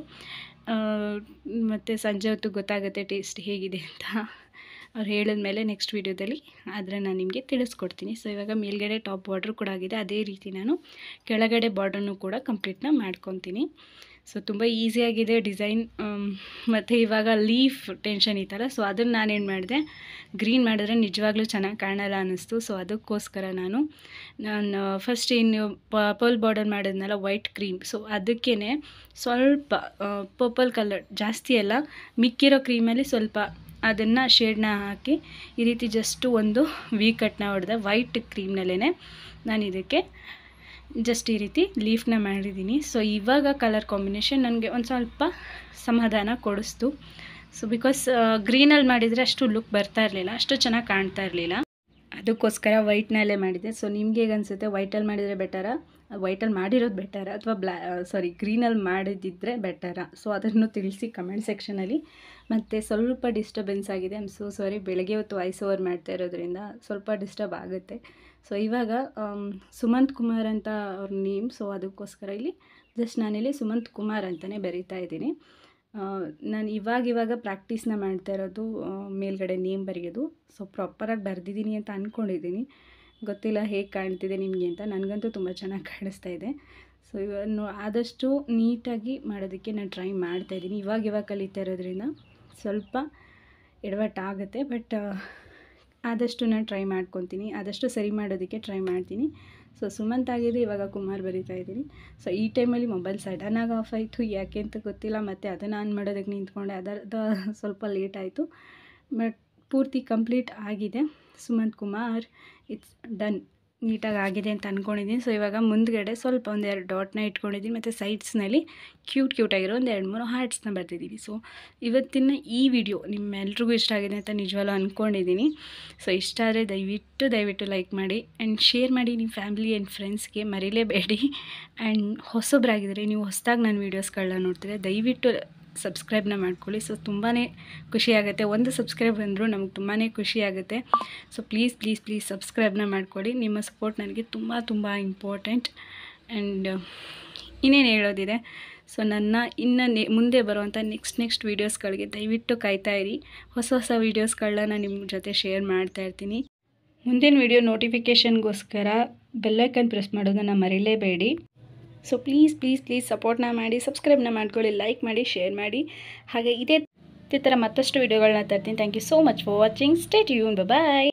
ಮತ್ತು ಸಂಜೆ ಹೊತ್ತು ಗೊತ್ತಾಗುತ್ತೆ ಟೇಸ್ಟ್ ಹೇಗಿದೆ ಅಂತ ಅವ್ರು ಹೇಳಿದ್ಮೇಲೆ ನೆಕ್ಸ್ಟ್ ವೀಡಿಯೋದಲ್ಲಿ ಆದರೆ ನಾನು ನಿಮಗೆ ತಿಳಿಸ್ಕೊಡ್ತೀನಿ ಸೊ ಇವಾಗ ಮೇಲ್ಗಡೆ ಟಾಪ್ ಬಾರ್ಡ್ರ್ ಕೂಡ ಆಗಿದೆ ಅದೇ ರೀತಿ ನಾನು ಕೆಳಗಡೆ ಬಾರ್ಡ್ರನ್ನು ಕೂಡ ಕಂಪ್ಲೀಟ್ನ ಮಾಡ್ಕೊತೀನಿ ಸೊ ತುಂಬ ಈಸಿಯಾಗಿದೆ ಡಿಸೈನ್ ಮತ್ತು ಇವಾಗ ಲೀಫ್ ಟೆನ್ಷನ್ ಇತ್ತಲ್ಲ ಸೊ ಅದನ್ನು ನಾನೇನು ಮಾಡಿದೆ ಗ್ರೀನ್ ಮಾಡಿದ್ರೆ ನಿಜವಾಗ್ಲೂ ಚೆನ್ನಾಗಿ ಕಾಣಲ್ಲ ಅನ್ನಿಸ್ತು ಸೊ ಅದಕ್ಕೋಸ್ಕರ ನಾನು ನಾನು ಫಸ್ಟ್ ಏನು ಪರ್ಲ್ ಬಾರ್ಡರ್ ಮಾಡಿದ್ನಲ್ಲ ವೈಟ್ ಕ್ರೀಮ್ ಸೊ ಅದಕ್ಕೇ ಸ್ವಲ್ಪ ಪರ್ಪಲ್ ಕಲರ್ ಜಾಸ್ತಿ ಅಲ್ಲ ಮಿಕ್ಕಿರೋ ಕ್ರೀಮಲ್ಲಿ ಸ್ವಲ್ಪ ಅದನ್ನು ಶೇಡ್ನ ಹಾಕಿ ಈ ರೀತಿ ಜಸ್ಟು ಒಂದು ವಿ ಕಟ್ನ ಹೊಡೆದೆ ವೈಟ್ ಕ್ರೀಮ್ನಲ್ಲೇ ನಾನು ಇದಕ್ಕೆ ಜಸ್ಟ್ ಈ ರೀತಿ ಲೀಫ್ನ ಮಾಡಿದ್ದೀನಿ ಸೊ ಇವಾಗ ಕಲರ್ ಕಾಂಬಿನೇಷನ್ ನನಗೆ ಒಂದು ಸ್ವಲ್ಪ ಸಮಾಧಾನ ಕೊಡಿಸ್ತು ಸೊ ಬಿಕಾಸ್ ಗ್ರೀನಲ್ಲಿ ಮಾಡಿದರೆ ಅಷ್ಟು ಲುಕ್ ಬರ್ತಾ ಇರಲಿಲ್ಲ ಅಷ್ಟು ಚೆನ್ನಾಗಿ ಕಾಣ್ತಾ ಇರಲಿಲ್ಲ ಅದಕ್ಕೋಸ್ಕರ ವೈಟ್ನಲ್ಲೇ ಮಾಡಿದೆ ಸೊ ನಿಮ್ಗೆ ಹೇಗೆ ಅನಿಸುತ್ತೆ ವೈಟಲ್ಲಿ ಮಾಡಿದರೆ ಬೆಟರಾ ವೈಟಲ್ಲಿ ಮಾಡಿರೋದು ಬೆಟರ ಅಥವಾ ಬ್ಲ್ಯಾ ಸಾರಿ ಗ್ರೀನಲ್ಲಿ ಮಾಡಿದ್ದಿದ್ರೆ ಬೆಟರ ಸೊ ಅದನ್ನು ತಿಳಿಸಿ ಕಮೆಂಟ್ ಸೆಕ್ಷನಲ್ಲಿ ಮತ್ತು ಸ್ವಲ್ಪ ಡಿಸ್ಟರ್ಬೆನ್ಸ್ ಆಗಿದೆ ಐಮ್ ಸೋ ಸಾರಿ ಬೆಳಗ್ಗೆ ಹೊತ್ತು ವಾಯ್ಸ್ ಓವರ್ ಮಾಡ್ತಾ ಇರೋದ್ರಿಂದ ಸ್ವಲ್ಪ ಡಿಸ್ಟರ್ಬ್ ಆಗುತ್ತೆ ಸೊ ಇವಾಗ ಸುಮಂತ್ ಕುಮಾರ್ ಅಂತ ಅವ್ರ ನೇಮ್ ಸೊ ಅದಕ್ಕೋಸ್ಕರ ಇಲ್ಲಿ ಜಸ್ಟ್ ನಾನಿಲ್ಲಿ ಸುಮಂತ್ ಕುಮಾರ್ ಅಂತಲೇ ಬರೀತಾ ಇದ್ದೀನಿ ನಾನು ಇವಾಗ ಇವಾಗ ಪ್ರಾಕ್ಟೀಸ್ನ ಮಾಡ್ತಾ ಇರೋದು ಮೇಲ್ಗಡೆ ನೇಮ್ ಬರೆಯೋದು ಸೊ ಪ್ರಾಪರಾಗಿ ಬರೆದಿದ್ದೀನಿ ಅಂತ ಅಂದ್ಕೊಂಡಿದ್ದೀನಿ ಗೊತ್ತಿಲ್ಲ ಹೇಗೆ ಕಾಣ್ತಿದೆ ನಿಮಗೆ ಅಂತ ನನಗಂತೂ ತುಂಬ ಚೆನ್ನಾಗಿ ಕಾಣಿಸ್ತಾ ಇದೆ ಸೊ ಇವನ್ನು ಆದಷ್ಟು ನೀಟಾಗಿ ಮಾಡೋದಕ್ಕೆ ನಾನು ಟ್ರೈ ಮಾಡ್ತಾಯಿದ್ದೀನಿ ಇವಾಗ ಇವಾಗ ಕಲಿತಾ ಇರೋದ್ರಿಂದ ಸ್ವಲ್ಪ ಎಡವಟ್ಟಾಗುತ್ತೆ ಬಟ್ ಆದಷ್ಟು ನಾನು ಟ್ರೈ ಮಾಡ್ಕೊತೀನಿ ಆದಷ್ಟು ಸರಿ ಮಾಡೋದಕ್ಕೆ ಟ್ರೈ ಮಾಡ್ತೀನಿ ಸೊ ಸುಮಂತ್ ಆಗಿದೆ ಇವಾಗ ಕುಮಾರ್ ಬರಿತಾ ಇದ್ದೀನಿ ಸೊ ಈ ಟೈಮಲ್ಲಿ ಮೊಬೈಲ್ ಸಡನ್ನಾಗಿ ಆಫ್ ಆಯಿತು ಯಾಕೆ ಅಂತ ಗೊತ್ತಿಲ್ಲ ಮತ್ತು ಅದನ್ನು ಆನ್ ಮಾಡೋದಕ್ಕೆ ನಿಂತ್ಕೊಂಡೆ ಅದರದ ಸ್ವಲ್ಪ ಲೇಟ್ ಆಯಿತು ಬಟ್ ಪೂರ್ತಿ ಕಂಪ್ಲೀಟ್ ಆಗಿದೆ ಸುಮಂತ್ ಕುಮಾರ್ ಇಟ್ಸ್ ಡನ್ ನೀಟಾಗಿ ಆಗಿದೆ ಅಂತ ಅಂದ್ಕೊಂಡಿದ್ದೀನಿ ಸೊ ಇವಾಗ ಮುಂದ್ಗಡೆ ಸ್ವಲ್ಪ ಒಂದು ಎರಡು ಡಾಟ್ನ ಇಟ್ಕೊಂಡಿದ್ದೀನಿ ಮತ್ತು ಸೈಡ್ಸ್ನಲ್ಲಿ ಕ್ಯೂಟ್ ಕ್ಯೂಟಾಗಿರೋ ಒಂದು ಎರಡು ಮೂರು ಹಾರ್ಟ್ಸ್ನ ಬರ್ತಿದ್ದೀನಿ ಸೊ ಇವತ್ತಿನ ಈ ವಿಡಿಯೋ ನಿಮ್ಮೆಲ್ರಿಗೂ ಇಷ್ಟ ಆಗಿದೆ ಅಂತ ನಿಜವಾಗ್ಲೂ ಅಂದ್ಕೊಂಡಿದ್ದೀನಿ ಸೊ ಇಷ್ಟ ಆದರೆ ದಯವಿಟ್ಟು ದಯವಿಟ್ಟು ಲೈಕ್ ಮಾಡಿ ಆ್ಯಂಡ್ ಶೇರ್ ಮಾಡಿ ನಿಮ್ಮ ಫ್ಯಾಮಿಲಿ ಆ್ಯಂಡ್ ಫ್ರೆಂಡ್ಸ್ಗೆ ಮರೀಲೇಬೇಡಿ ಆ್ಯಂಡ್ ಹೊಸೊಬ್ಬರಾಗಿದ್ದರೆ ನೀವು ಹೊಸದಾಗಿ ನಾನು ವೀಡಿಯೋಸ್ಗಳನ್ನ ನೋಡ್ತಿದ್ರೆ ದಯವಿಟ್ಟು ಸಬ್ಸ್ಕ್ರೈಬ್ನ ಮಾಡ್ಕೊಳ್ಳಿ ಸೊ ತುಂಬಾ ಖುಷಿಯಾಗುತ್ತೆ ಒಂದು ಸಬ್ಸ್ಕ್ರೈಬ್ ಬಂದರೂ ನಮಗೆ ತುಂಬಾ ಖುಷಿಯಾಗುತ್ತೆ ಸೊ ಪ್ಲೀಸ್ ಪ್ಲೀಸ್ ಪ್ಲೀಸ್ ಸಬ್ಸ್ಕ್ರೈಬ್ನ ಮಾಡ್ಕೊಳ್ಳಿ ನಿಮ್ಮ ಸಪೋರ್ಟ್ ನನಗೆ ತುಂಬ ತುಂಬ ಇಂಪಾರ್ಟೆಂಟ್ ಆ್ಯಂಡ್ ಇನ್ನೇನು ಹೇಳೋದಿದೆ ಸೊ ನನ್ನ ಇನ್ನು ನೆ ಮುಂದೆ ಬರುವಂಥ ನೆಕ್ಸ್ಟ್ ನೆಕ್ಸ್ಟ್ ವೀಡಿಯೋಸ್ಗಳಿಗೆ ದಯವಿಟ್ಟು ಕಾಯ್ತಾ ಇರಿ ಹೊಸ ಹೊಸ ವೀಡಿಯೋಸ್ಗಳನ್ನ ನಾನು ನಿಮ್ಮ ಜೊತೆ ಶೇರ್ ಮಾಡ್ತಾ ಇರ್ತೀನಿ ಮುಂದಿನ ವೀಡಿಯೋ ನೋಟಿಫಿಕೇಷನ್ಗೋಸ್ಕರ ಬೆಲ್ಲೈಕನ್ ಪ್ರೆಸ್ ಮಾಡೋದನ್ನು ಮರಿಲೇಬೇಡಿ ಸೊ ಪ್ಲೀಸ್ ಪ್ಲೀಸ್ ಪ್ಲೀಸ್ ಸಪೋರ್ಟ್ನ ಮಾಡಿ ಸಬ್ಸ್ಕ್ರೈಬ್ನ ಮಾಡ್ಕೊಳ್ಳಿ ಲೈಕ್ ಮಾಡಿ ಶೇರ್ ಮಾಡಿ ಹಾಗೆ ಇದೇ ಇದೇ ಥರ ಮತ್ತಷ್ಟು ವೀಡಿಯೋಗಳನ್ನ ತರ್ತೀನಿ thank you so much for watching stay tuned bye